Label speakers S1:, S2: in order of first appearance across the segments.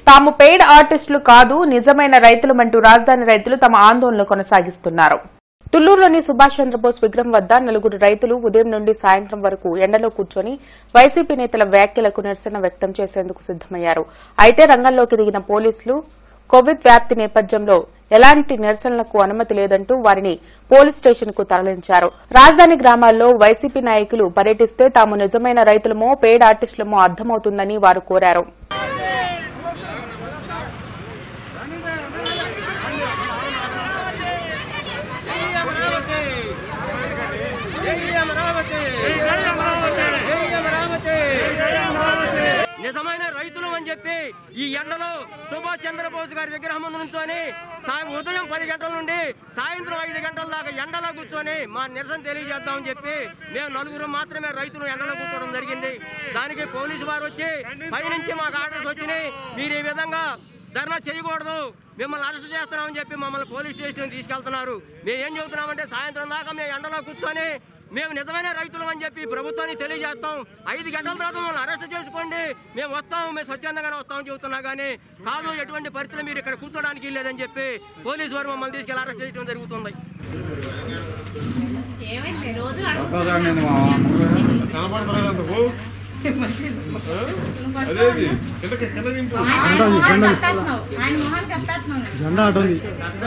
S1: తాము పెయిడ్ ఆర్టిస్టులు కాదు నిజమైన రైతులమంటూ రాజధాని రైతులు తమ ఆందోళన కొనసాగిస్తున్నారు తుళ్లూరులోని సుభాష్ చంద్రబోస్ విగ్రహం వద్ద నలుగురు రైతులు ఉదయం నుండి సాయంత్రం వరకు ఎండలో కూర్చొని వైసీపీ నేతల వ్యాఖ్యలకు నిరసన వ్యక్తం చేసేందుకు సిద్దమయ్యారు అయితే రంగంలోకి దిగిన పోలీసులు కోవిడ్ వ్యాప్తి నేపథ్యంలో ఎలాంటి నిరసనలకు అనుమతి లేదంటూ వారిని పోలీస్ స్టేషన్ కు తరలించారు రాజధాని గ్రామాల్లో వైసీపీ నాయకులు పర్యటిస్తే తాము నిజమైన రైతులమో పెయిడ్ ఆర్టిస్టులమో అర్థమవుతుందని వారు కోరారు
S2: నిజమైన రైతులు అని చెప్పి ఈ ఎండలో సుభాష్ చంద్రబోస్ గారి విగ్రహం ముందు నుంచొని సాయం ఉదయం పది గంటల నుండి సాయంత్రం ఐదు గంటల దాకా ఎండలో కూర్చొని మా నిరసన తెలియజేద్దామని చెప్పి మేము నలుగురు మాత్రమే రైతులు ఎండలో కూర్చోవడం జరిగింది దానికి పోలీసు వారు వచ్చి పైనుంచి మాకు ఆర్డర్స్ వచ్చినాయి మీరు ఈ విధంగా ధర్నా చేయకూడదు మిమ్మల్ని అరెస్ట్ చేస్తున్నామని చెప్పి మమ్మల్ని పోలీస్ స్టేషన్ తీసుకెళ్తున్నారు మేము ఏం చెబుతున్నామంటే సాయంత్రం దాకా మేము ఎండలో కూర్చొని మేము నిజమైన రైతులు అని చెప్పి ప్రభుత్వానికి తెలియజేస్తాం ఐదు గంటల తర్వాత మమ్మల్ని అరెస్ట్ చేసుకోండి మేము వస్తాం మేము స్వచ్ఛందంగానే వస్తామని చెబుతున్నా కానీ కాదు ఎటువంటి పరిస్థితులు మీరు ఇక్కడ కూర్చోడానికి లేదని చెప్పి పోలీసు వారు మమ్మల్ని తీసుకెళ్ళి అరెస్ట్ చేయడం జరుగుతుంది
S3: కనపడతలేదు అదేది కిందకి కింద దింపు
S4: ఆయన మొహానికి కష్టపడుతున్నాను
S5: జెండా అటు ఉంది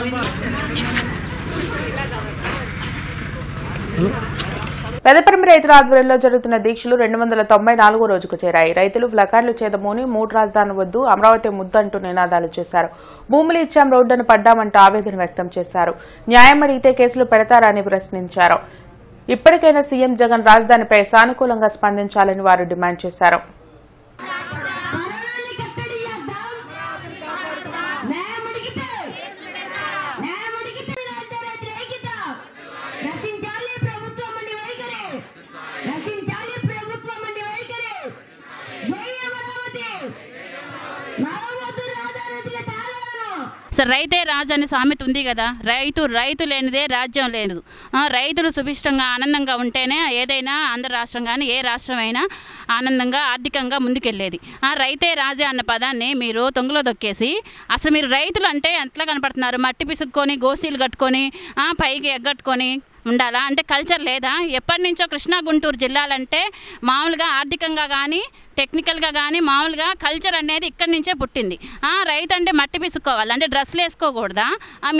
S1: పెదపరమి రైతుల ఆధ్వర్యంలో జరుగుతున్న దీక్షలు రెండు వందల తొంభై నాలుగో రోజుకు చేరాయి రైతులు ప్లకార్డులు చేదమూని మూడు రాజధాని వద్దు అమరావతి ముద్దంటూ నినాదాలు చేశారు భూములు ఇచ్చాం రోడ్డును పడ్డామంటూ ఆవేదన వ్యక్తం చేశారు న్యాయం అడిగితే కేసులు పెడతారా అని ప్రశ్నించారు ఇప్పటికైనా సీఎం జగన్ రాజధానిపై సానుకూలంగా స్పందించాలని వారు డిమాండ్ చేశారు
S4: కరోనాని కట్టడి చేద్దాం న్యాయమడిగితే న్యాయమడిగితే రాజ్యాంగ వ్యతిరేకత రచించాలి ప్రభుత్వం అండి వైఖరి రచించాలి ప్రభుత్వం అండి వైఖరి జై అమరావతి మరవద్దు రాజానతిగా తాగలను
S6: సో రైతే రాజు అనే సామెత ఉంది కదా రైతు రైతు లేనిదే రాజ్యం లేదు ఆ, రైతులు సుభిష్టంగా ఆనందంగా ఉంటేనే ఏదైనా ఆంధ్ర రాష్ట్రం కానీ ఏ రాష్ట్రం అయినా ఆనందంగా ఆర్థికంగా ముందుకెళ్ళేది ఆ రైతే రాజే అన్న పదాన్ని మీరు తొంగలో దొక్కేసి అసలు మీరు రైతులు అంటే ఎట్లా కనపడుతున్నారు మట్టి పిసుక్కొని గోసీలు కట్టుకొని ఆ, పైకి ఎగ్గట్టుకొని ఉండాలా అంటే కల్చర్ లేదా ఎప్పటి నుంచో కృష్ణా గుంటూరు జిల్లాలంటే మామూలుగా ఆర్థికంగా కానీ టెక్నికల్గా కానీ మామూలుగా కల్చర్ అనేది ఇక్కడి నుంచే పుట్టింది ఆ, రైతు అంటే మట్టి పిసుక్కోవాలి అంటే డ్రెస్సులు వేసుకోకూడదా ఆ,